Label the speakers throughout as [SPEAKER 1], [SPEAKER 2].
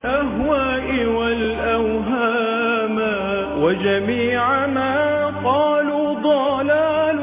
[SPEAKER 1] الأهواء والأوهام وجميع ما قالوا ضلال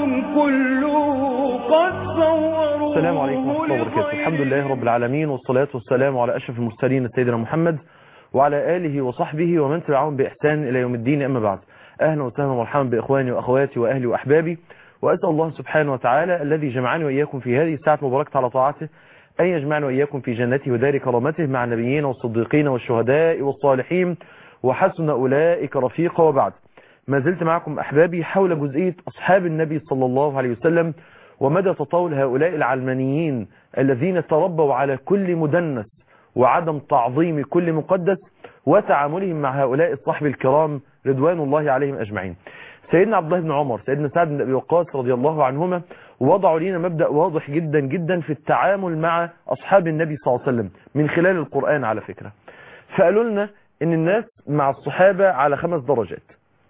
[SPEAKER 1] كله قد صوروا
[SPEAKER 2] السلام عليكم ورحمة الله وبركاته الحمد لله رب العالمين والصلاة والسلام على أشرف المرسلين سيدنا محمد وعلى آله وصحبه ومن تبعهم بإحسان إلى يوم الدين أما بعد أهلا وسهلا ومرحبا بإخواني وأخواتي وأهلي وأحبابي وأسأل الله سبحانه وتعالى الذي جمعني وإياكم في هذه الساعة المباركة على طاعته أن يجمعنا وإياكم في جنته ودار كرامته مع النبيين والصديقين والشهداء والصالحين وحسن أولئك رفيقا وبعد ما زلت معكم أحبابي حول جزئية أصحاب النبي صلى الله عليه وسلم ومدى تطاول هؤلاء العلمانيين الذين تربوا على كل مدنس وعدم تعظيم كل مقدس وتعاملهم مع هؤلاء الصحب الكرام رضوان الله عليهم أجمعين سيدنا عبد الله بن عمر سيدنا سعد بن أبي وقاص رضي الله عنهما وضعوا لنا مبدأ واضح جدا جدا في التعامل مع أصحاب النبي صلى الله عليه وسلم من خلال القرآن على فكرة فقالوا لنا ان الناس مع الصحابة على خمس درجات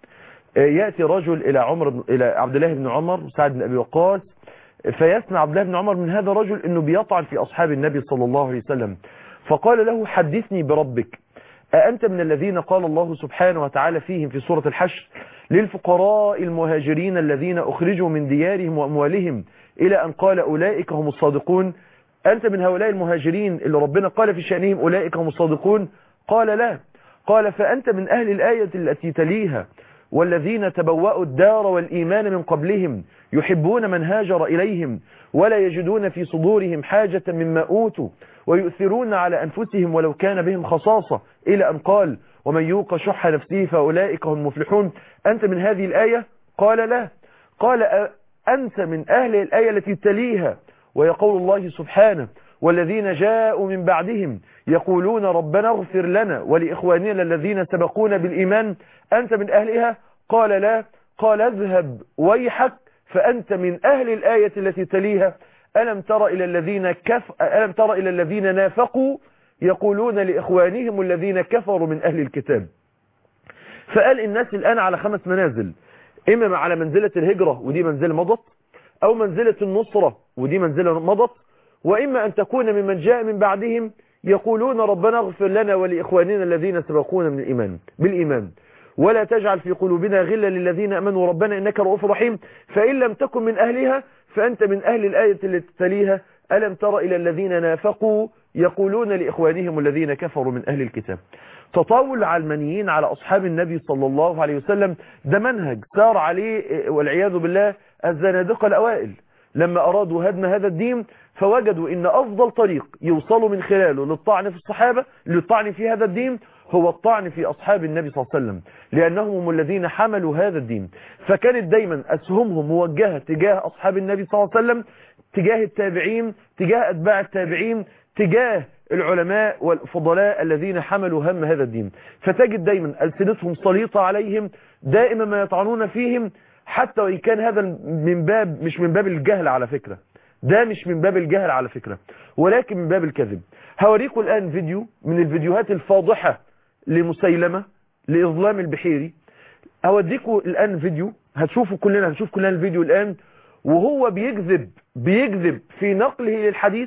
[SPEAKER 2] يأتي رجل إلى عمر إلى عبد الله بن عمر وسعد بن أبي وقاص فيسمع عبد الله بن عمر من هذا الرجل أنه بيطعن في أصحاب النبي صلى الله عليه وسلم فقال له حدثني بربك أأنت من الذين قال الله سبحانه وتعالى فيهم في سورة الحشر للفقراء المهاجرين الذين أخرجوا من ديارهم وأموالهم إلى أن قال أولئك هم الصادقون أنت من هؤلاء المهاجرين اللي ربنا قال في شأنهم أولئك هم الصادقون قال لا قال فأنت من أهل الآية التي تليها والذين تبوأوا الدار والإيمان من قبلهم يحبون من هاجر إليهم ولا يجدون في صدورهم حاجة مما أوتوا ويؤثرون على أنفسهم ولو كان بهم خصاصة إلى أن قال ومن يوق شح نفسه فأولئك هم المفلحون أنت من هذه الآية قال لا قال أنت من أهل الآية التي تليها ويقول الله سبحانه والذين جاءوا من بعدهم يقولون ربنا اغفر لنا ولإخواننا الذين سبقونا بالإيمان أنت من أهلها قال لا قال اذهب ويحك فأنت من أهل الآية التي تليها ألم تر إلى الذين كف ألم تر إلى الذين نافقوا يقولون لإخوانهم الذين كفروا من أهل الكتاب فقال الناس الآن على خمس منازل إما على منزلة الهجرة ودي منزلة مضت أو منزلة النصرة ودي منزلة مضت وإما أن تكون ممن جاء من بعدهم يقولون ربنا اغفر لنا ولإخواننا الذين سبقونا من الإيمان بالإيمان ولا تجعل في قلوبنا غلا للذين أمنوا ربنا إنك رؤوف رحيم فإن لم تكن من أهلها فأنت من أهل الآية التي تليها ألم تر إلى الذين نافقوا يقولون لإخوانهم الذين كفروا من أهل الكتاب تطاول العلمانيين على أصحاب النبي صلى الله عليه وسلم ده منهج سار عليه والعياذ بالله الزنادقة الأوائل لما أرادوا هدم هذا الدين فوجدوا ان افضل طريق يوصلوا من خلاله للطعن في الصحابة للطعن في هذا الدين هو الطعن في اصحاب النبي صلى الله عليه وسلم لانهم هم الذين حملوا هذا الدين فكانت دايما اسهمهم موجهة تجاه اصحاب النبي صلى الله عليه وسلم تجاه التابعين تجاه اتباع التابعين تجاه العلماء والفضلاء الذين حملوا هم هذا الدين فتجد دايما ألسنتهم سليطة عليهم دائما ما يطعنون فيهم حتى وإن كان هذا من باب مش من باب الجهل على فكرة ده مش من باب الجهل على فكرة ولكن من باب الكذب هوريكم الآن فيديو من الفيديوهات الفاضحة لمسيلمة لإظلام البحيري هوديكم الآن فيديو هتشوفوا كلنا هنشوف كلنا الفيديو الآن وهو بيكذب بيكذب في نقله للحديث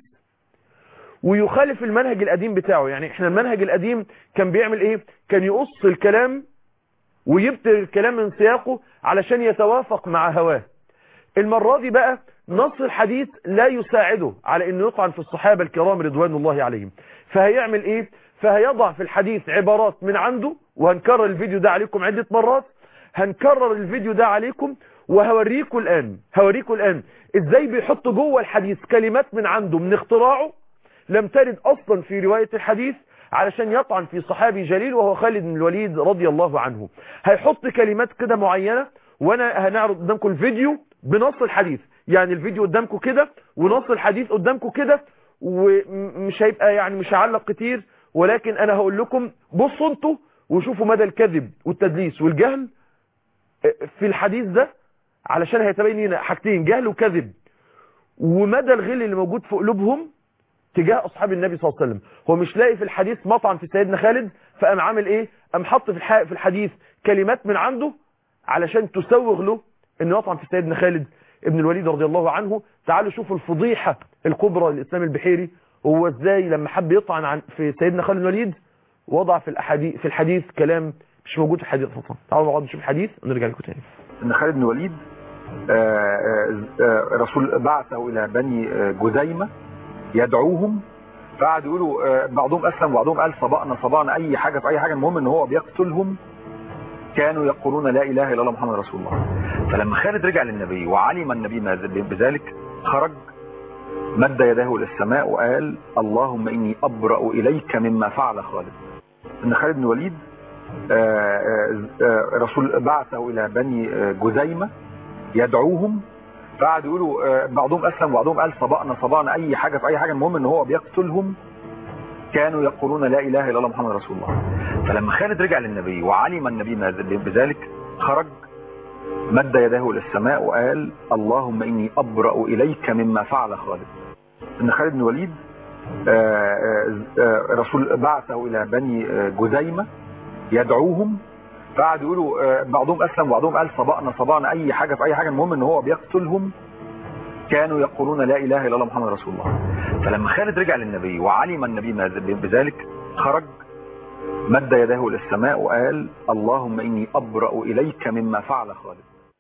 [SPEAKER 2] ويخالف المنهج القديم بتاعه يعني احنا المنهج القديم كان بيعمل ايه كان يقص الكلام ويبتر الكلام من سياقه علشان يتوافق مع هواه المرة دي بقى نص الحديث لا يساعده على انه يطعن في الصحابة الكرام رضوان الله عليهم فهيعمل ايه فهيضع في الحديث عبارات من عنده وهنكرر الفيديو ده عليكم عدة مرات هنكرر الفيديو ده عليكم وهوريكم الان هوريكم الان ازاي بيحط جوه الحديث كلمات من عنده من اختراعه لم ترد اصلا في رواية الحديث علشان يطعن في صحابي جليل وهو خالد بن الوليد رضي الله عنه هيحط كلمات كده معينة وانا هنعرض قدامكم الفيديو بنص الحديث يعني الفيديو قدامكم كده ونص الحديث قدامكم كده ومش هيبقى يعني مش هعلق كتير ولكن انا هقول لكم بصوا انتوا وشوفوا مدى الكذب والتدليس والجهل في الحديث ده علشان هيتبين لنا حاجتين جهل وكذب ومدى الغل اللي موجود في قلوبهم تجاه اصحاب النبي صلى الله عليه وسلم هو مش لاقي في الحديث مطعن في سيدنا خالد فقام عامل ايه قام حط في في الحديث كلمات من عنده علشان تسوغ له انه يطعن في سيدنا خالد ابن الوليد رضي الله عنه تعالوا شوفوا الفضيحة الكبرى للإسلام البحيري هو ازاي لما حب يطعن عن في سيدنا خالد بن الوليد وضع في الاحاديث في الحديث كلام مش موجود في الحديث اصلا تعالوا نقعد نشوف الحديث ونرجع لكم تاني
[SPEAKER 3] ان خالد بن الوليد آه، آه، آه، رسول بعثه الى بني آه، جذيمه يدعوهم فقعدوا يقولوا آه، بعضهم اسلم وبعضهم قال سبقنا سبقنا اي حاجه في اي حاجه المهم ان هو بيقتلهم كانوا يقولون لا اله الا الله محمد رسول الله فلما خالد رجع للنبي وعلم النبي ما بذلك خرج مد يداه الى السماء وقال اللهم اني ابرا اليك مما فعل خالد ان خالد بن الوليد آه، آه، آه، رسول بعثه الى بني آه، جذيمه يدعوهم فقعدوا يقولوا آه، بعضهم اسلم وبعضهم قال سبقنا سبقنا اي حاجه في اي حاجه المهم ان هو بيقتلهم كانوا يقولون لا اله الا الله محمد رسول الله فلما خالد رجع للنبي وعلم النبي ما بذلك خرج مد يداه الى السماء وقال اللهم اني ابرا اليك مما فعل خالد ان خالد بن الوليد آه، آه، آه، رسول بعثه الى بني آه، جذيمه يدعوهم فقعدوا يقولوا آه، بعضهم اسلم وبعضهم قال سبقنا سبقنا اي حاجه في اي حاجه المهم ان هو بيقتلهم كانوا يقولون لا اله الا الله محمد رسول الله فلما خالد رجع للنبي وعلم النبي ما بذلك خرج مد يداه الى السماء وقال اللهم اني ابرا اليك مما فعل خالد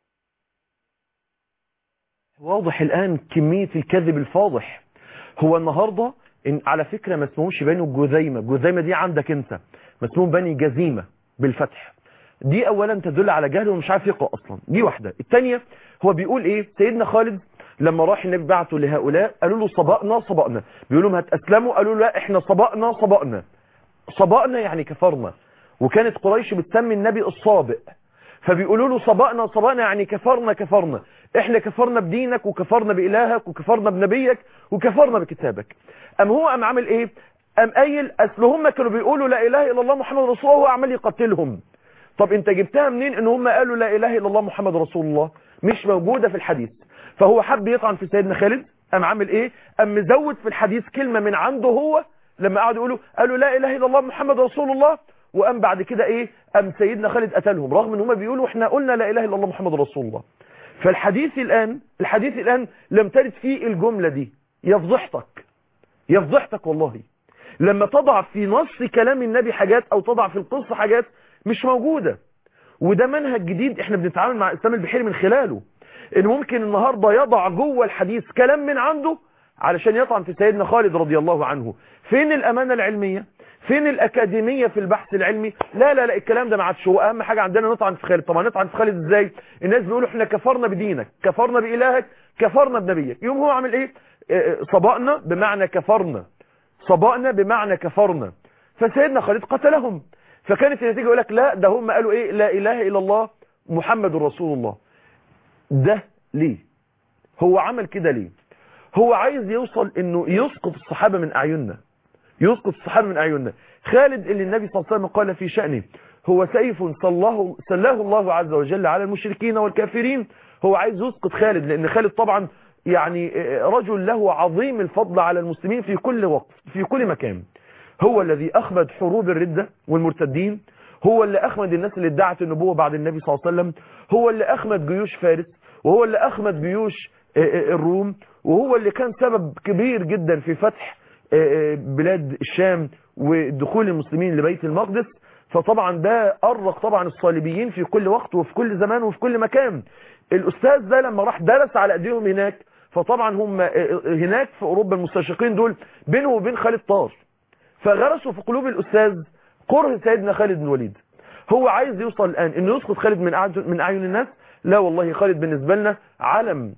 [SPEAKER 2] واضح الآن كمية الكذب الفاضح هو النهاردة إن على فكرة ما اسمهمش بني جذيمة جذيمة دي عندك انت ما اسمهم بني جزيمة بالفتح دي اولا تدل على جهل ومش عارف يقرأ اصلا دي واحدة الثانيه هو بيقول ايه سيدنا خالد لما راح النبي بعته لهؤلاء قالوا له سبقنا سبقنا بيقولوا لهم هتأسلموا قالوا له لا احنا سبقنا سبقنا سبقنا يعني كفرنا وكانت قريش بتسمي النبي الصابئ فبيقولوا له سبقنا سبقنا يعني كفرنا كفرنا احنا كفرنا بدينك وكفرنا بإلهك وكفرنا بنبيك وكفرنا بكتابك ام هو ام عامل ايه ام قايل اصل هم كانوا بيقولوا لا اله الا الله محمد رسول الله وهو عمال يقتلهم طب انت جبتها منين ان هم قالوا لا اله الا الله محمد رسول الله مش موجودة في الحديث فهو حب يطعن في سيدنا خالد ام عامل ايه ام مزود في الحديث كلمة من عنده هو لما قعدوا يقولوا قالوا لا اله الا الله محمد رسول الله وام بعد كده ايه ام سيدنا خالد قتلهم رغم ان هم بيقولوا احنا قلنا لا اله الا الله محمد رسول الله فالحديث الان الحديث الان لم ترد فيه الجملة دي يفضحتك يفضحتك والله لما تضع في نص كلام النبي حاجات او تضع في القصة حاجات مش موجودة وده منهج جديد احنا بنتعامل مع اسلام البحيري من خلاله ان ممكن النهاردة يضع جوه الحديث كلام من عنده علشان يطعن في سيدنا خالد رضي الله عنه فين الامانة العلمية فين الاكاديمية في البحث العلمي لا لا لا الكلام ده ما عادش هو اهم حاجة عندنا نطعن في خالد طبعا نطعن في خالد ازاي الناس بيقولوا احنا كفرنا بدينك كفرنا بالهك كفرنا بنبيك يوم هو عامل ايه اه صبأنا بمعنى كفرنا صبأنا بمعنى كفرنا فسيدنا خالد قتلهم فكانت النتيجة يقول لك لا ده هم قالوا ايه لا اله الا الله محمد رسول الله ده ليه هو عمل كده ليه هو عايز يوصل انه يسقط الصحابة من اعيننا يسقط الصحابة من اعيننا خالد اللي النبي صلى الله عليه وسلم قال في شأنه هو سيف سلاه, سلاه الله عز وجل على المشركين والكافرين هو عايز يسقط خالد لان خالد طبعا يعني رجل له عظيم الفضل على المسلمين في كل وقت في كل مكان هو الذي أخمد حروب الردة والمرتدين هو اللي أخمد الناس اللي ادعت النبوة بعد النبي صلى الله عليه وسلم هو اللي أخمد جيوش فارس وهو اللي أخمد جيوش الروم وهو اللي كان سبب كبير جدا في فتح بلاد الشام ودخول المسلمين لبيت المقدس فطبعا ده أرق طبعا الصليبيين في كل وقت وفي كل زمان وفي كل مكان الأستاذ ده لما راح درس على أيديهم هناك فطبعا هم هناك في أوروبا المستشرقين دول بينه وبين خالد طار فغرسوا في قلوب الأستاذ كره سيدنا خالد بن الوليد هو عايز يوصل الآن انه يسقط خالد من من أعين الناس لا والله خالد بالنسبة لنا علم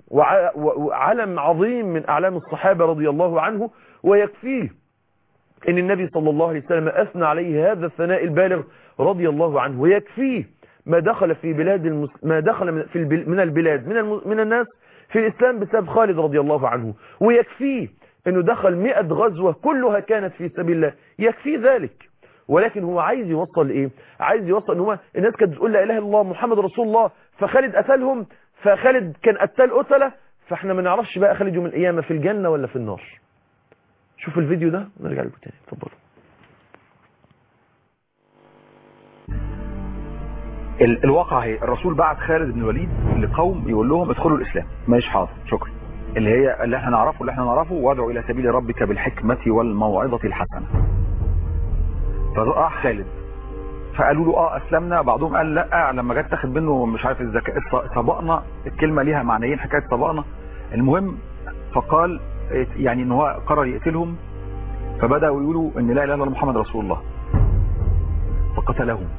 [SPEAKER 2] وعلم عظيم من أعلام الصحابة رضي الله عنه ويكفيه ان النبي صلى الله عليه وسلم أثنى عليه هذا الثناء البالغ رضي الله عنه ويكفيه ما دخل في بلاد المس... ما دخل في البل... من البلاد من الم... من الناس في الإسلام بسبب خالد رضي الله عنه ويكفيه انه دخل مئة غزوة كلها كانت في سبيل الله يكفي ذلك ولكن هو عايز يوصل ايه عايز يوصل ان هو الناس كانت بتقول لا اله الا الله محمد رسول الله فخالد قتلهم فخالد كان قتال قتلة فاحنا ما نعرفش بقى خالد يوم القيامة في الجنة ولا في النار شوفوا الفيديو ده ونرجع لكم تاني اتفضلوا
[SPEAKER 3] الواقع هي الرسول بعت خالد بن الوليد لقوم يقول لهم ادخلوا الاسلام ماشي حاضر شكرا اللي هي اللي احنا نعرفه اللي احنا نعرفه وادعو الى سبيل ربك بالحكمة والموعظة الحسنة فراح خالد فقالوا له اه اسلمنا بعضهم قال لا لما جت تاخد منه مش عارف الزكاه سبقنا الكلمه ليها معنيين حكايه سبقنا المهم فقال يعني ان هو قرر يقتلهم فبداوا يقولوا ان لا اله الا الله محمد رسول الله فقتلهم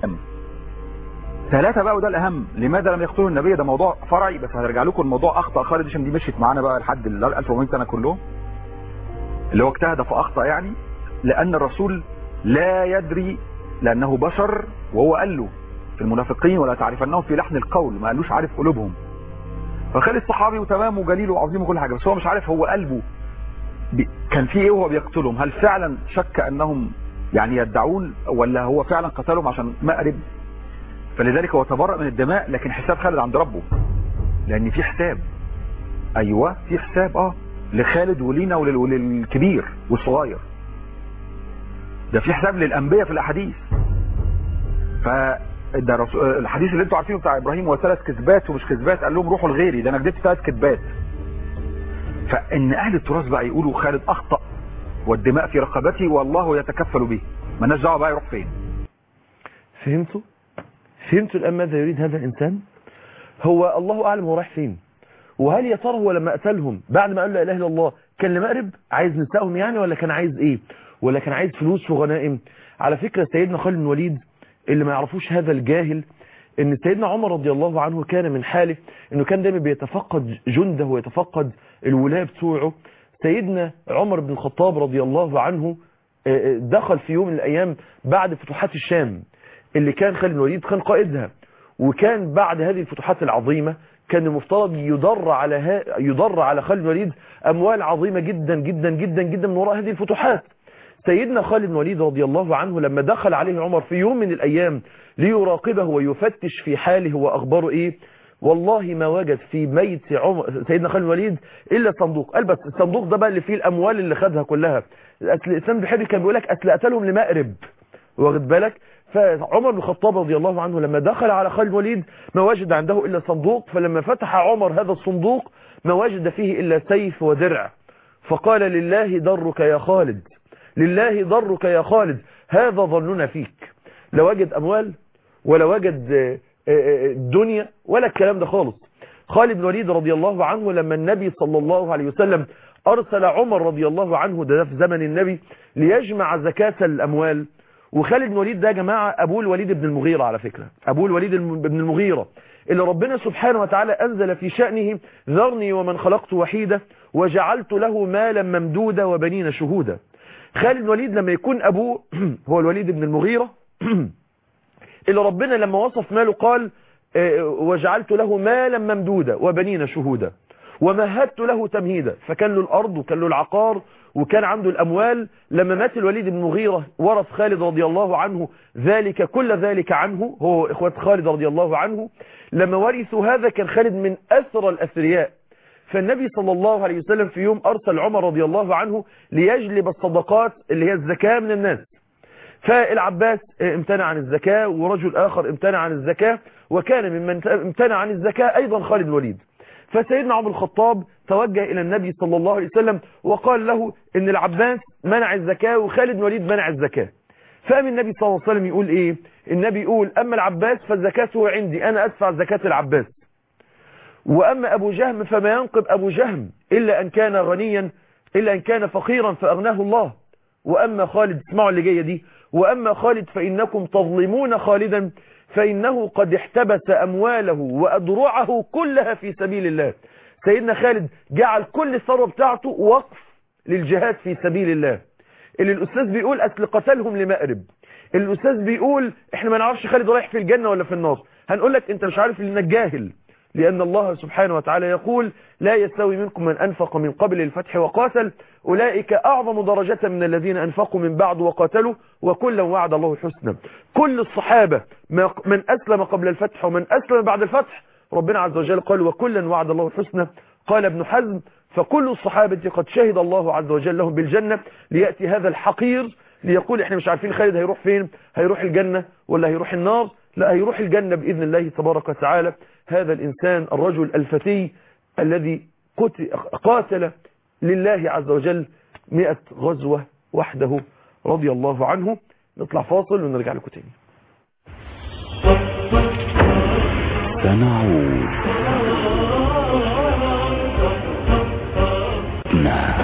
[SPEAKER 3] ثلاثة بقى وده الأهم لماذا لم يقتلوا النبي ده موضوع فرعي بس هنرجع لكم الموضوع أخطأ خالد عشان دي مشيت معانا بقى لحد ال 1400 سنة كلهم اللي هو اجتهد فأخطأ يعني لأن الرسول لا يدري لأنه بشر وهو قال له في المنافقين ولا تعرفنهم في لحن القول ما قالوش عارف قلوبهم فخالد صحابي وتمام وجليل وعظيم وكل حاجة بس هو مش عارف هو قلبه بي كان في ايه وهو بيقتلهم هل فعلا شك انهم يعني يدعون ولا هو فعلا قتلهم عشان مأرب فلذلك هو تبرأ من الدماء لكن حساب خالد عند ربه لان في حساب ايوه في حساب اه لخالد ولينا ولل... وللكبير والصغير ده في حساب للانبياء في الاحاديث ف ده رسول... الحديث اللي انتوا عارفينه بتاع ابراهيم هو ثلاث كذبات ومش كذبات قال لهم روحوا لغيري ده انا كذبت ثلاث كذبات فان اهل التراث بقى يقولوا خالد اخطا والدماء في رقبتي والله يتكفل به مالناش دعوه بقى يروح فين
[SPEAKER 2] فهمتوا فهمتوا الان ماذا يريد هذا الانسان هو الله اعلم هو رايح فين وهل يا ترى هو لما قتلهم بعد ما قال لا اله الا الله كان لمأرب عايز نسائهم يعني ولا كان عايز ايه ولا كان عايز فلوس وغنائم على فكرة سيدنا خالد بن وليد اللي ما يعرفوش هذا الجاهل ان سيدنا عمر رضي الله عنه كان من حاله انه كان دايما بيتفقد جنده ويتفقد الولاة بتوعه سيدنا عمر بن الخطاب رضي الله عنه دخل في يوم من الايام بعد فتوحات الشام اللي كان خالد بن الوليد كان قائدها وكان بعد هذه الفتوحات العظيمة كان المفترض يضر على ها يضر على خالد بن الوليد اموال عظيمة جدا جدا جدا جدا من وراء هذه الفتوحات سيدنا خالد بن الوليد رضي الله عنه لما دخل عليه عمر في يوم من الأيام ليراقبه ويفتش في حاله وأخباره إيه والله ما وجد في بيت عمر سيدنا خالد بن الوليد إلا صندوق قال بس الصندوق ده بقى اللي فيه الأموال اللي خدها كلها الإسلام بحبي كان بيقول لك أصل قتلهم لمأرب واخد بالك فعمر بن الخطاب رضي الله عنه لما دخل على خالد بن الوليد ما وجد عنده إلا صندوق فلما فتح عمر هذا الصندوق ما وجد فيه إلا سيف ودرع فقال لله درك يا خالد لله ضرك يا خالد هذا ظننا فيك لا وجد أموال ولا وجد دنيا ولا الكلام ده خالص خالد بن وليد رضي الله عنه لما النبي صلى الله عليه وسلم أرسل عمر رضي الله عنه ده في زمن النبي ليجمع زكاة الأموال وخالد بن وليد ده يا جماعة أبوه الوليد بن المغيرة على فكرة أبوه الوليد بن المغيرة اللي ربنا سبحانه وتعالى أنزل في شأنه ذرني ومن خلقت وحيدة وجعلت له مالا ممدودا وبنين شهودا خالد بن الوليد لما يكون أبوه هو الوليد بن المغيرة اللي ربنا لما وصف ماله قال وجعلت له مالا ممدودا وبنين شهودا ومهدت له تمهيدا فكان له الأرض وكان له العقار وكان عنده الأموال لما مات الوليد بن المغيرة ورث خالد رضي الله عنه ذلك كل ذلك عنه هو إخوة خالد رضي الله عنه لما ورثوا هذا كان خالد من أثر الأثرياء فالنبي صلى الله عليه وسلم في يوم أرسل عمر رضي الله عنه ليجلب الصدقات اللي هي الزكاة من الناس فالعباس امتنع عن الزكاة ورجل آخر امتنع عن الزكاة وكان ممن امتنع عن الزكاة أيضا خالد الوليد فسيدنا عمر الخطاب توجه إلى النبي صلى الله عليه وسلم وقال له إن العباس منع الزكاة وخالد بن وليد منع الزكاة فقام النبي صلى الله عليه وسلم يقول إيه النبي يقول أما العباس فالزكاة عندي أنا أدفع زكاة العباس وأما أبو جهم فما ينقب أبو جهم إلا أن كان غنيا إلا أن كان فقيرا فأغناه الله وأما خالد اسمعوا اللي جاية دي وأما خالد فإنكم تظلمون خالدا فإنه قد احتبس أمواله وأدرعه كلها في سبيل الله سيدنا خالد جعل كل الثروة بتاعته وقف للجهاد في سبيل الله اللي الأستاذ بيقول أصل قتلهم لمأرب الأستاذ بيقول احنا ما نعرفش خالد رايح في الجنة ولا في النار هنقول لك انت مش عارف لانك جاهل لأن الله سبحانه وتعالى يقول لا يستوي منكم من أنفق من قبل الفتح وقاتل أولئك أعظم درجة من الذين أنفقوا من بعد وقاتلوا وكلا وعد الله الحسنى كل الصحابة من أسلم قبل الفتح ومن أسلم بعد الفتح ربنا عز وجل قال وكلا وعد الله الحسنى قال ابن حزم فكل الصحابة قد شهد الله عز وجل لهم بالجنة ليأتي هذا الحقير ليقول احنا مش عارفين خالد هيروح فين هيروح الجنة ولا هيروح النار لا هيروح الجنة بإذن الله تبارك وتعالى هذا الإنسان الرجل الفتي الذي قاتل لله عز وجل مئة غزوة وحده رضي الله عنه نطلع فاصل ونرجع لكم تاني
[SPEAKER 4] سنعود مع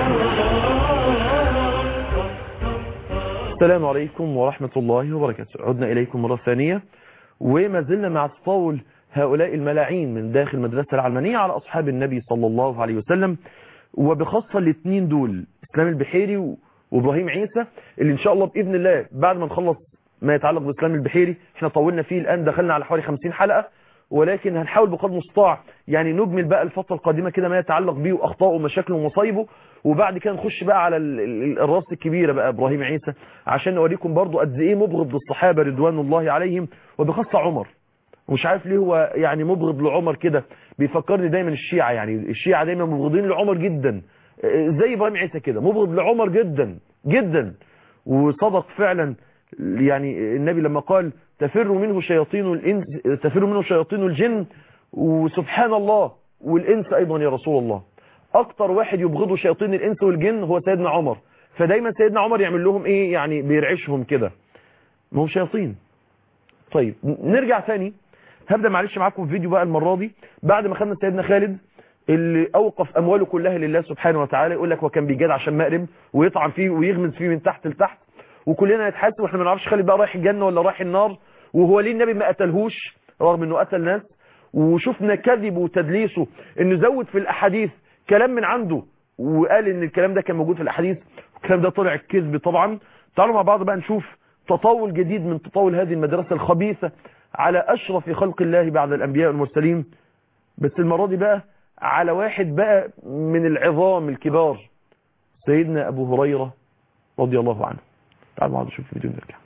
[SPEAKER 2] السلام عليكم ورحمة الله وبركاته عدنا إليكم مرة ثانية وما زلنا مع تطاول هؤلاء الملاعين من داخل المدرسة العلمانية على أصحاب النبي صلى الله عليه وسلم وبخاصة الاثنين دول إسلام البحيري و- وإبراهيم عيسى اللي إن شاء الله بإذن الله بعد ما نخلص ما يتعلق بإسلام البحيري احنا طولنا فيه الآن دخلنا على حوالي 50 حلقة ولكن هنحاول بقدر المستطاع يعني نجمل بقى الفترة القادمة كده ما يتعلق بيه وأخطائه ومشاكله ومصايبه وبعد كده نخش بقى على ال- ال- الراس الكبيرة بقى إبراهيم عيسى عشان نوريكم برضو قد إيه مبغض للصحابة رضوان الله عليهم وبخاصة عمر ومش عارف ليه هو يعني مبغض لعمر كده بيفكرني دايما الشيعة يعني الشيعة دايما مبغضين لعمر جدا آه، زي ابراهيم عيسى كده مبغض لعمر جدا جدا وصدق فعلا يعني النبي لما قال تفر منه شياطين الانس تفر منه شياطين الجن وسبحان الله والانس ايضا يا رسول الله اكتر واحد يبغضه شياطين الانس والجن هو سيدنا عمر فدايما سيدنا عمر يعمل لهم ايه يعني بيرعشهم كده ما هم شياطين طيب نرجع تاني هبدأ معلش معاكم في فيديو بقى المرة دي بعد ما خدنا سيدنا خالد اللي أوقف أمواله كلها لله سبحانه وتعالى يقول لك وكان بيجاد عشان مقرب ويطعن فيه ويغمز فيه من تحت لتحت وكلنا نتحاسب واحنا ما نعرفش خالد بقى رايح الجنة ولا رايح النار وهو ليه النبي ما قتلهوش رغم انه قتل ناس وشفنا كذبه وتدليسه انه زود في الاحاديث كلام من عنده وقال ان الكلام ده كان موجود في الاحاديث الكلام ده طلع كذب طبعا تعالوا مع بعض بقى نشوف تطاول جديد من تطاول هذه المدرسة الخبيثة على أشرف خلق الله بعد الأنبياء والمرسلين بس المرة دي بقى على واحد بقى من العظام الكبار سيدنا أبو هريرة رضي الله عنه تعالوا مع بعض نشوف الفيديو ونرجع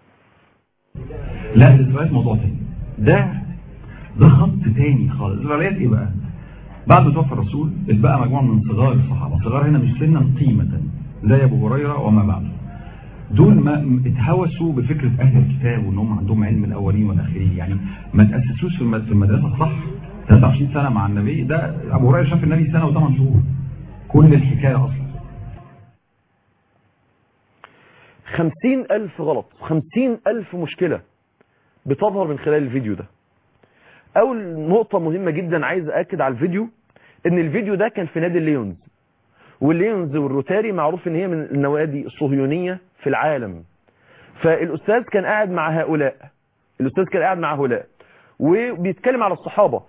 [SPEAKER 5] لا الاسرائيليات موضوع تاني ده ده خط تاني خالص الاسرائيليات ايه بقى بعد ما توفى الرسول اتبقى مجموعه من صغار الصحابه صغار هنا مش سنا قيمه زي ابو هريره وما بعده دول ما اتهوسوا بفكره اهل الكتاب وان هم عندهم علم الاولين والاخرين يعني ما تاسسوش في المد- في المدرسه الصح 23 سنه مع النبي ده ابو هريره شاف النبي سنه وثمان شهور كل الحكايه اصلا
[SPEAKER 2] خمسين ألف غلط خمسين ألف مشكلة بتظهر من خلال الفيديو ده أول نقطة مهمة جدا عايز أكد على الفيديو إن الفيديو ده كان في نادي الليونز والليونز والروتاري معروف إن هي من النوادي الصهيونية في العالم فالأستاذ كان قاعد مع هؤلاء الأستاذ كان قاعد مع هؤلاء وبيتكلم على الصحابة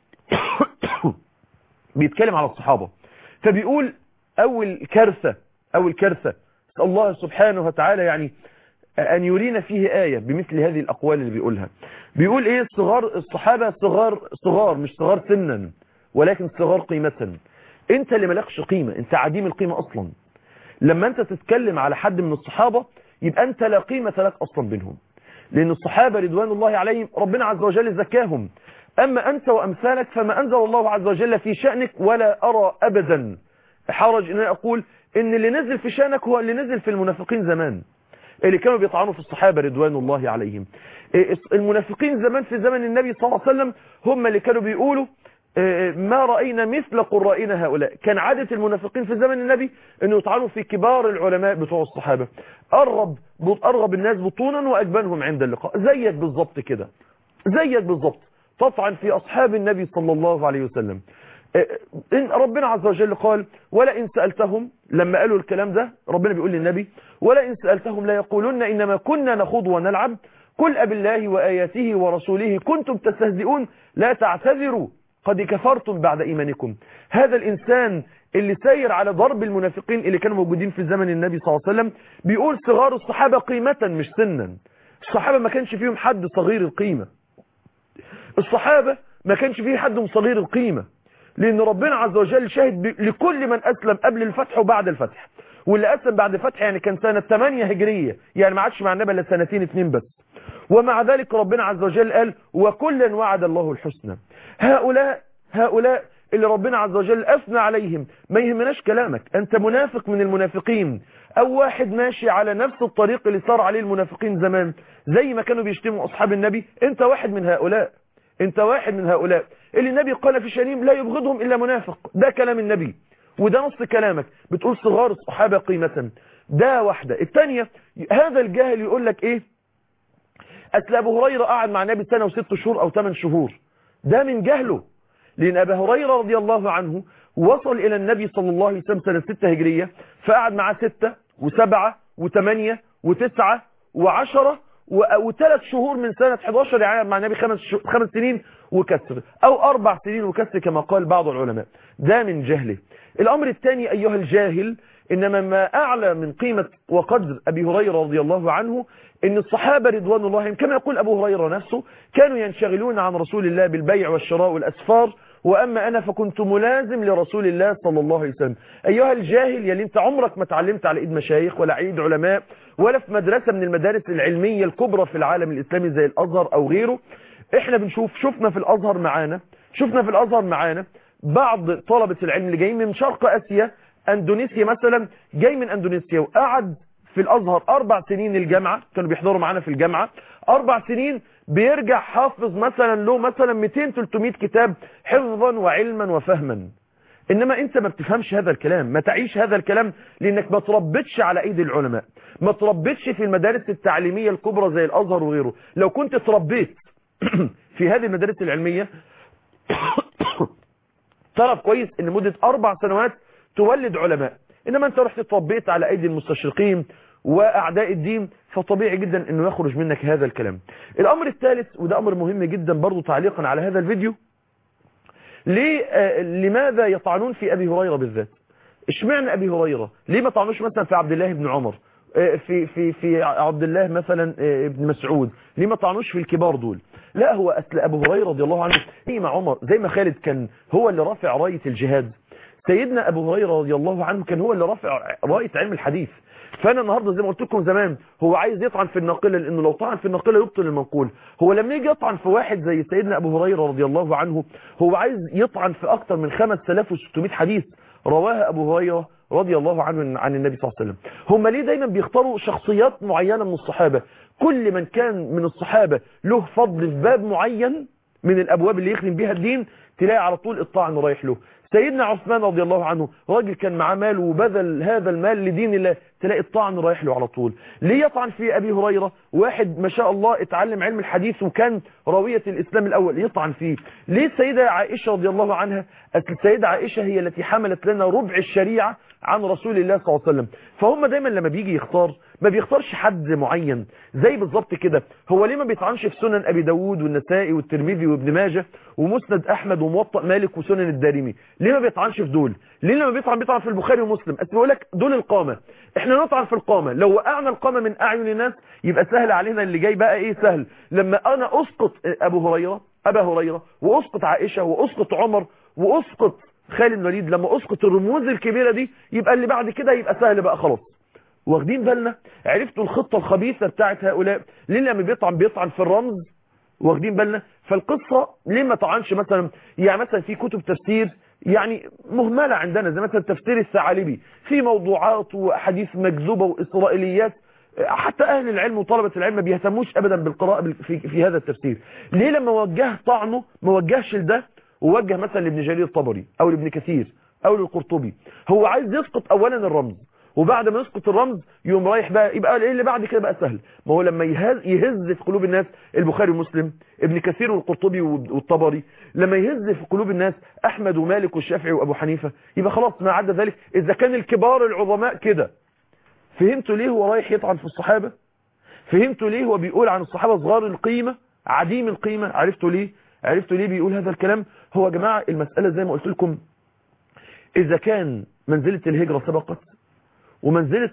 [SPEAKER 2] بيتكلم على الصحابة فبيقول أول كارثة أول كارثة نسأل الله سبحانه وتعالى يعني أن يرينا فيه آية بمثل هذه الأقوال اللي بيقولها بيقول إيه صغار الصحابة صغار صغار مش صغار سنا ولكن صغار قيمة أنت اللي ملكش قيمة أنت عديم القيمة أصلا لما أنت تتكلم على حد من الصحابة يبقى أنت لا قيمة لك أصلا بينهم لأن الصحابة رضوان الله عليهم ربنا عز وجل زكاهم أما أنت وأمثالك فما أنزل الله عز وجل في شأنك ولا أرى أبدا حرج أن أنا أقول إن اللي نزل في شأنك هو اللي نزل في المنافقين زمان اللي كانوا بيطعنوا في الصحابة رضوان الله عليهم إيه، المنافقين زمان في زمن النبي صلى الله عليه وسلم هم اللي كانوا بيقولوا إيه، ما رأينا مثل قرائنا هؤلاء كان عادة المنافقين في زمن النبي انه يطعنوا في كبار العلماء بتوع الصحابة أرغب أرغب الناس بطونا وأجبنهم عند اللقاء زيك بالظبط كده زيك بالظبط تطعن في أصحاب النبي صلى الله عليه وسلم إن ربنا عز وجل قال ولا إن سألتهم لما قالوا الكلام ده ربنا بيقول للنبي ولا إن سألتهم لا يقولون إنما كنا نخوض ونلعب قل أب الله وآياته ورسوله كنتم تستهزئون لا تعتذروا قد كفرتم بعد إيمانكم هذا الإنسان اللي ساير على ضرب المنافقين اللي كانوا موجودين في زمن النبي صلى الله عليه وسلم بيقول صغار الصحابة قيمة مش سنا الصحابة ما كانش فيهم حد صغير القيمة الصحابة ما كانش فيه حد صغير القيمة لأن ربنا عز وجل شاهد ب- لكل من أسلم قبل الفتح وبعد الفتح واللي أسلم بعد الفتح يعني كان سنة 8 هجرية يعني ما عادش مع النبي الا سنتين اتنين بس ومع ذلك ربنا عز وجل قال وكلا وعد الله الحسنى هؤلاء هؤلاء اللي ربنا عز وجل أثنى عليهم ما يهمناش كلامك أنت منافق من المنافقين أو واحد ماشي على نفس الطريق اللي صار عليه المنافقين زمان زي ما كانوا بيشتموا أصحاب النبي أنت واحد من هؤلاء أنت واحد من هؤلاء اللي النبي قال في شنيم لا يبغضهم إلا منافق ده كلام النبي وده نص كلامك بتقول صغار الصحابة قيمة ده واحدة الثانية هذا الجاهل يقول لك ايه اصل ابو هريره قعد مع النبي سنه وست شهور او ثمان شهور ده من جهله لان ابا هريره رضي الله عنه وصل الى النبي صلى الله عليه وسلم سنه 6 هجريه فقعد معاه ستة وسبعة وثمانية وتسعة وعشرة وثلاث شهور من سنة 11 يعني مع النبي خمس, شو... خمس سنين وكسر او اربع سنين وكسر كما قال بعض العلماء ده من جهله الامر الثاني ايها الجاهل انما ما اعلى من قيمة وقدر ابي هريرة رضي الله عنه ان الصحابة رضوان الله كما يقول ابو هريرة نفسه كانوا ينشغلون عن رسول الله بالبيع والشراء والاسفار واما انا فكنت ملازم لرسول الله صلى الله عليه وسلم ايها الجاهل يلي انت عمرك ما اتعلمت على ايد مشايخ ولا ايد علماء ولا في مدرسة من المدارس العلمية الكبرى في العالم الاسلامي زي الازهر او غيره احنا بنشوف شفنا في الازهر معانا شفنا في الازهر معانا بعض طلبة العلم اللي جايين من شرق اسيا اندونيسيا مثلا جاي من اندونيسيا وقعد في الازهر اربع سنين الجامعة كانوا بيحضروا معانا في الجامعة اربع سنين بيرجع حافظ مثلا له مثلا 200-300 كتاب حفظا وعلما وفهما انما انت ما بتفهمش هذا الكلام ما تعيش هذا الكلام لانك ما تربتش على ايدي العلماء ما تربتش في المدارس التعليمية الكبرى زي الازهر وغيره لو كنت تربيت في هذه المدارس العلمية تعرف كويس ان مدة اربع سنوات تولد علماء انما انت رحت تربيت على ايدي المستشرقين واعداء الدين فطبيعي جدا انه يخرج منك هذا الكلام الامر الثالث وده امر مهم جدا برضو تعليقا على هذا الفيديو ليه آه لماذا يطعنون في ابي هريرة بالذات اشمعنى ابي هريرة ليه ما طعنوش مثلا في عبد الله بن عمر آه في في في عبد الله مثلا آه ابن مسعود ليه ما طعنوش في الكبار دول لا هو أسل أبو هريرة رضي الله عنه زي ما عمر زي ما خالد كان هو اللي رافع راية الجهاد سيدنا أبو هريرة رضي الله عنه كان هو اللي رافع راية علم الحديث فأنا النهاردة زي ما قلت لكم زمان هو عايز يطعن في الناقلة لأنه لو طعن في الناقلة يبطل المنقول هو لما يجي يطعن في واحد زي سيدنا أبو هريرة رضي الله عنه هو عايز يطعن في أكثر من 5600 حديث رواها أبو هريرة رضي الله عنه عن النبي صلى الله عليه وسلم هم ليه دايما بيختاروا شخصيات معينة من الصحابة كل من كان من الصحابة له فضل في باب معين من الأبواب اللي يخدم بيها الدين تلاقي على طول الطعن رايح له سيدنا عثمان رضي الله عنه راجل كان معاه مال وبذل هذا المال لدين الله تلاقي الطعن رايح له على طول ليه يطعن في أبي هريرة واحد ما شاء الله اتعلم علم الحديث وكان راوية الإسلام الأول يطعن فيه ليه السيدة عائشة رضي الله عنها السيدة عائشة هي التي حملت لنا ربع الشريعة عن رسول الله صلى الله عليه وسلم فهم دايما لما بيجي يختار ما بيختارش حد معين زي بالظبط كده هو ليه ما بيطعنش في سنن ابي داود والنسائي والترمذي وابن ماجه ومسند احمد وموطأ مالك وسنن الدارمي ليه ما بيطعنش في دول ليه لما بيطعن بيطعن في البخاري ومسلم اصل بيقول لك دول القامه احنا نطعن في القامه لو وقعنا القامه من اعين الناس يبقى سهل علينا اللي جاي بقى ايه سهل لما انا اسقط ابو هريره ابا هريره واسقط عائشه واسقط عمر واسقط خالد بن الوليد لما اسقط الرموز الكبيرة دي يبقى اللي بعد كده يبقى سهل بقى خلاص واخدين بالنا عرفتوا الخطة الخبيثة بتاعت هؤلاء ليه لما بيطعن بيطعن في الرمز واخدين بالنا فالقصة ليه ما طعنش مثلا يعني مثلا في كتب تفسير يعني مهملة عندنا زي مثلا تفسير الثعالبي في موضوعات وحديث مكذوبة وإسرائيليات حتى أهل العلم وطلبة العلم ما بيهتموش أبدا بالقراءة في, في هذا التفسير ليه لما وجه طعنه ما وجهش لده ووجه مثلا لابن جرير الطبري او لابن كثير او للقرطبي هو عايز يسقط اولا الرمز وبعد ما يسقط الرمز يقوم رايح بقى يبقى ايه اللي بعد كده بقى سهل ما هو لما يهز, يهز في قلوب الناس البخاري ومسلم ابن كثير والقرطبي والطبري لما يهز في قلوب الناس احمد ومالك والشافعي وابو حنيفه يبقى خلاص ما عدا ذلك اذا كان الكبار العظماء كده فهمتوا ليه هو رايح يطعن في الصحابه فهمتوا ليه هو بيقول عن الصحابه صغار القيمه عديم القيمه عرفتوا ليه عرفتوا ليه بيقول هذا الكلام هو يا جماعة المسألة زي ما قلت لكم إذا كان منزلة الهجرة سبقت ومنزلة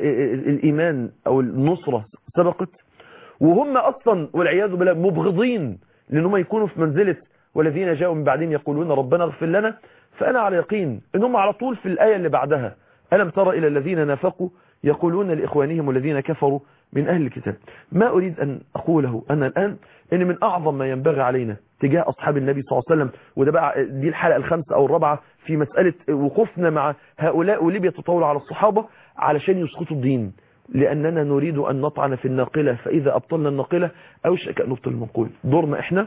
[SPEAKER 2] الإيمان أو النصرة سبقت وهم أصلا والعياذ بالله مبغضين لأنهم يكونوا في منزلة والذين جاءوا من بعدهم يقولون ربنا اغفر لنا فأنا على يقين أنهم على طول في الآية اللي بعدها ألم ترى إلى الذين نافقوا يقولون لإخوانهم الذين كفروا من أهل الكتاب ما أريد أن أقوله أنا الآن إن من أعظم ما ينبغي علينا تجاه أصحاب النبي صلى الله عليه وسلم وده بقى دي الحلقة الخامسة أو الرابعة في مسألة وقوفنا مع هؤلاء واللي بيتطاولوا على الصحابة علشان يسقطوا الدين لأننا نريد أن نطعن في الناقلة فإذا أبطلنا الناقلة أوشك أن نبطل المنقول دورنا إحنا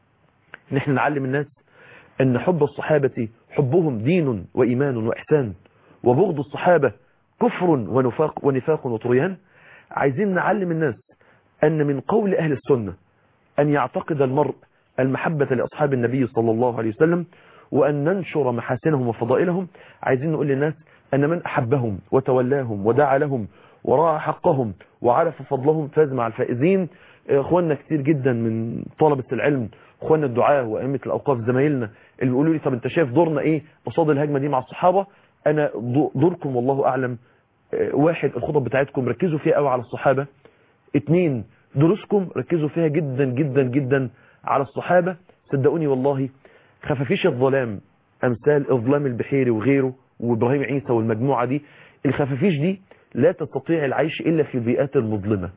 [SPEAKER 2] إن إحنا نعلم الناس أن حب الصحابة حبهم دين وإيمان وإحسان وبغض الصحابة كفر ونفاق, ونفاق وطريان عايزين نعلم الناس أن من قول أهل السنة أن يعتقد المرء المحبة لأصحاب النبي صلى الله عليه وسلم وأن ننشر محاسنهم وفضائلهم عايزين نقول للناس أن من أحبهم وتولاهم ودعا لهم وراء حقهم وعرف فضلهم فاز مع الفائزين اخواننا كتير جدا من طلبة العلم اخواننا الدعاة وأئمة الأوقاف زمايلنا اللي بيقولوا لي طب انت شايف دورنا ايه قصاد الهجمة دي مع الصحابة انا دوركم والله اعلم واحد الخطب بتاعتكم ركزوا فيها قوي على الصحابة اتنين دروسكم ركزوا فيها جدا جدا جدا على الصحابة صدقوني والله خفافيش الظلام امثال اظلام البحيري وغيره وابراهيم عيسى والمجموعة دي الخفافيش دي لا تستطيع العيش الا في بيئات مظلمة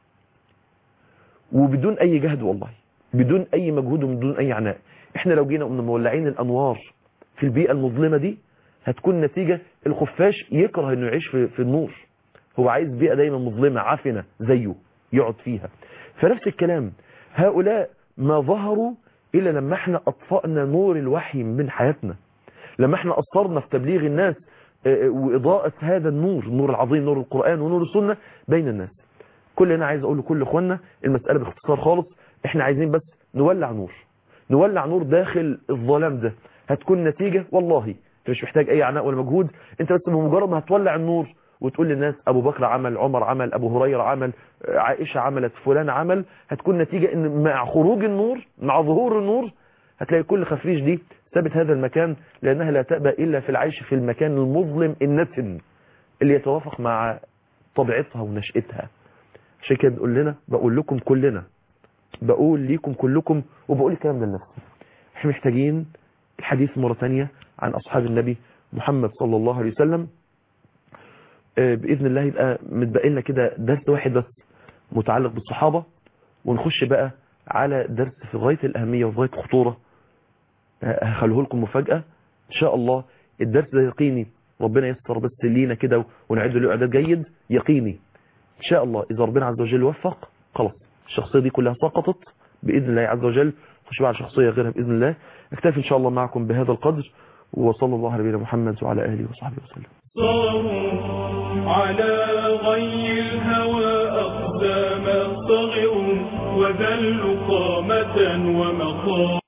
[SPEAKER 2] وبدون اي جهد والله بدون اي مجهود وبدون اي عناء احنا لو جينا قمنا مولعين الانوار في البيئة المظلمة دي هتكون نتيجة الخفاش يكره انه يعيش في, في النور هو عايز بيئة دايما مظلمة عفنة زيه يقعد فيها فنفس الكلام هؤلاء ما ظهروا إلا لما احنا أطفأنا نور الوحي من حياتنا لما احنا أصرنا في تبليغ الناس وإضاءة هذا النور النور العظيم نور القرآن ونور السنة بين الناس كل انا عايز أقول لكل إخواننا المسألة باختصار خالص احنا عايزين بس نولع نور نولع نور داخل الظلام ده هتكون نتيجة والله انت مش محتاج اي عناء ولا مجهود انت بس بمجرد ما هتولع النور وتقول للناس ابو بكر عمل عمر عمل ابو هريرة عمل عائشة عملت فلان عمل هتكون نتيجة ان مع خروج النور مع ظهور النور هتلاقي كل خفريش دي ثابت هذا المكان لانها لا تأبى الا في العيش في المكان المظلم النتن اللي يتوافق مع طبيعتها ونشأتها عشان كده بقول لنا بقول لكم كلنا بقول ليكم كلكم وبقول الكلام ده لنفسي احنا محتاجين الحديث مرة ثانية عن أصحاب النبي محمد صلى الله عليه وسلم بإذن الله يبقى متبقى لنا كده درس واحد بس متعلق بالصحابة ونخش بقى على درس في غاية الأهمية وفي غاية الخطورة هخليه لكم مفاجأة إن شاء الله الدرس ده يقيني ربنا يستر بس لينا كده ونعد له إعداد جيد يقيني إن شاء الله إذا ربنا عز وجل وفق خلاص الشخصية دي كلها سقطت بإذن الله عز وجل خش بقى على شخصية غيرها بإذن الله اكتفي إن شاء الله معكم بهذا القدر وصلى الله على نبينا محمد وعلى آله وصحبه وسلم
[SPEAKER 1] صاروا على غي الهوى أقدام صغروا وذلوا قامة ومقام